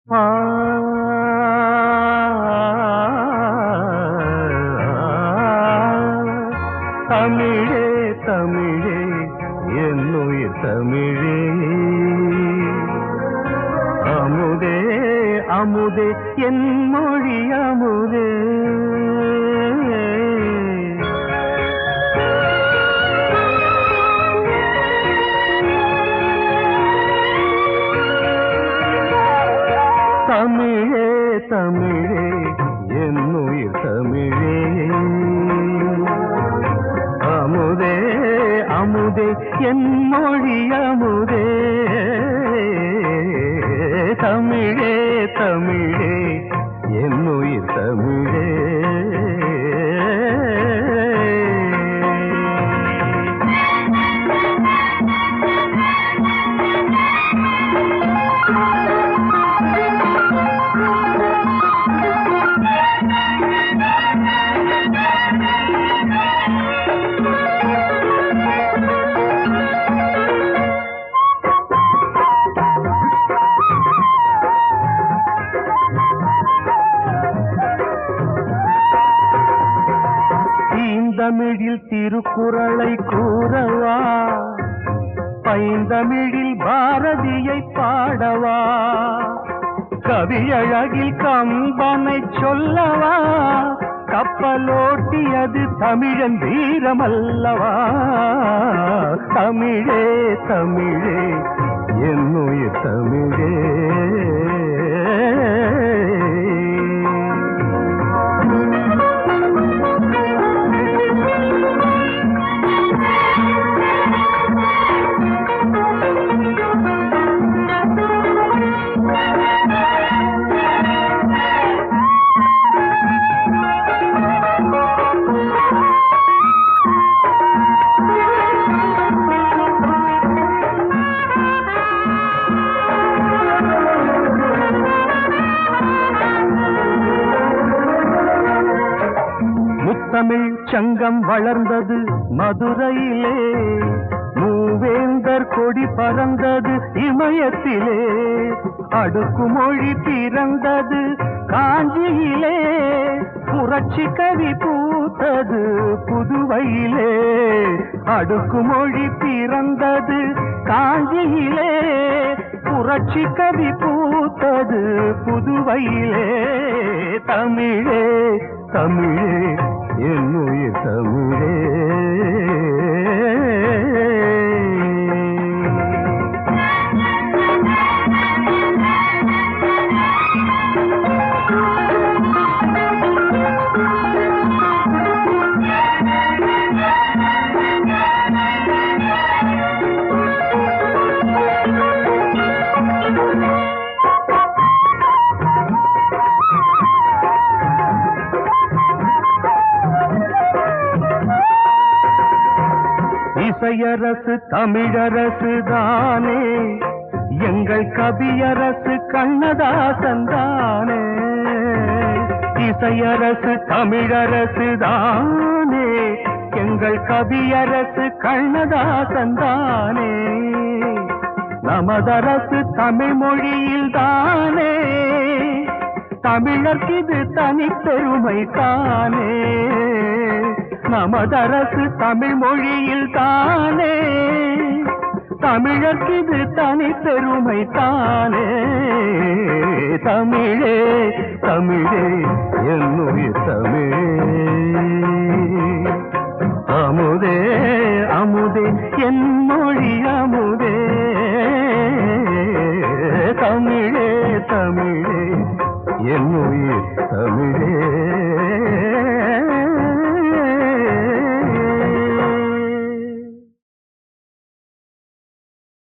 தமிழே தமிழே என்னுயிர் தமிழே அமுதே அமுதே என் மொழி அமுதே தமிழே தமிழே என்னுயிர் தமிழே அமுதே அமுதே என் மொழி அமுதே தமிழே தமிழே என்னுயிர் தமிழே தீந்தமிழில் திருக்குறளை கூறவா பைந்தமிழில் பாரதியை பாடவா கவியழகில் கம்பனை சொல்லவா கப்பலோட்டியது தமிழன் வீரமல்லவா தமிழே தமிழே என்னுயிர் தமிழே முத்தமிழ் சங்கம் வளர்ந்தது மதுரையிலே மூவேந்தர் கொடி பறந்தது இமயத்திலே அடுக்குமொழி பிறந்தது காஞ்சியிலே புரட்சி கவி பூத்தது புதுவையிலே அடுக்குமொழி பிறந்தது காஞ்சியிலே புரட்சி கவி பூத்தது புதுவையிலே தமிழே தமிழே என்னுயிர் தமிழே இசையரசு தமிழரசு தானே எங்கள் கவியரசு கண்ணதாசன் தானே இசையரசு தமிழரசு தானே எங்கள் கவியரசு கண்ணதாசன் தானே நமதரசு தமிழ் மொழியில் தானே தமிழர்க்கிது தனிப்பெருமை தானே நமதரசு தமிழ் மொழியில் தானே தமிழர்க்கிது தனிப்பெருமை தானே தமிழே தமிழே என்னுயிர் தமிழே